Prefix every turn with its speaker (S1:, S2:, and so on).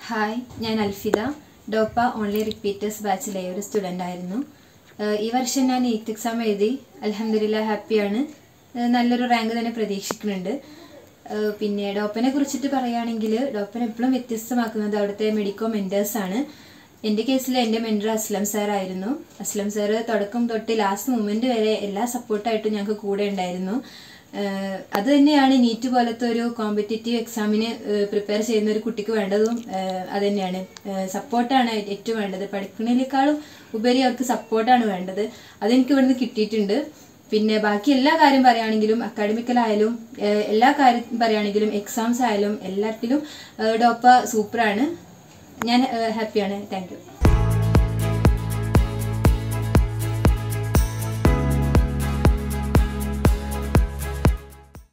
S1: hi ഞാൻ അൽഫിദ ഡോപ്പ online repeaters ബാച്ചിലെ ഒരു student ആയിരുന്നു ഏഹ് ഈ വർഷം ഞാൻ എയ്ത്ത് എക്സാം എഴുതി അലഹമില്ല ഹാപ്പിയാണ് ഏഹ് നല്ലൊരു റാങ്ക് തന്നെ പ്രതീക്ഷിക്കുന്നുണ്ട് ഏഹ് പിന്നെ ഡോപ്പനെ കുറിച്ചിട്ട് പറയുകയാണെങ്കിൽ ഡോപ്പൻ എപ്പോഴും വ്യത്യസ്തമാക്കുന്നത് അവിടുത്തെ മെഡിക്കോ മെൻറ്റേഴ്സാണ് എൻ്റെ കേസിൽ എൻ്റെ മെൻറ്റർ അസ്ലം സാർ ആയിരുന്നു അസ്ലം സാർ തുടക്കം തൊട്ട് ലാസ്റ്റ് മൂമെൻറ്റ് വരെ എല്ലാ സപ്പോർട്ടായിട്ടും ഞങ്ങൾക്ക് കൂടെ ഉണ്ടായിരുന്നു ഏഹ് അത് തന്നെയാണ് നീറ്റ് പോലത്തെ ഒരു കോമ്പറ്റേറ്റീവ് എക്സാമിന് പ്രിപ്പയർ ചെയ്യുന്ന ഒരു കുട്ടിക്ക് വേണ്ടതും ഏഹ് അത് തന്നെയാണ് സപ്പോർട്ടാണ് ഏറ്റവും വേണ്ടത് പഠിക്കുന്നതിനേക്കാളും ഉപരി അവർക്ക് സപ്പോർട്ടാണ് വേണ്ടത് അതെനിക്ക് ഇവിടുന്ന് കിട്ടിയിട്ടുണ്ട് പിന്നെ ബാക്കി എല്ലാ കാര്യം പറയുകയാണെങ്കിലും അക്കാഡമിക്കലായാലും ഏഹ് എല്ലാ കാര്യം പറയുകയാണെങ്കിലും എക്സാംസ് ആയാലും എല്ലാത്തിലും ഏഹ് ഡോപ്പ സൂപ്പറാണ് ഞാൻ ഹാപ്പിയാണ് താങ്ക് യു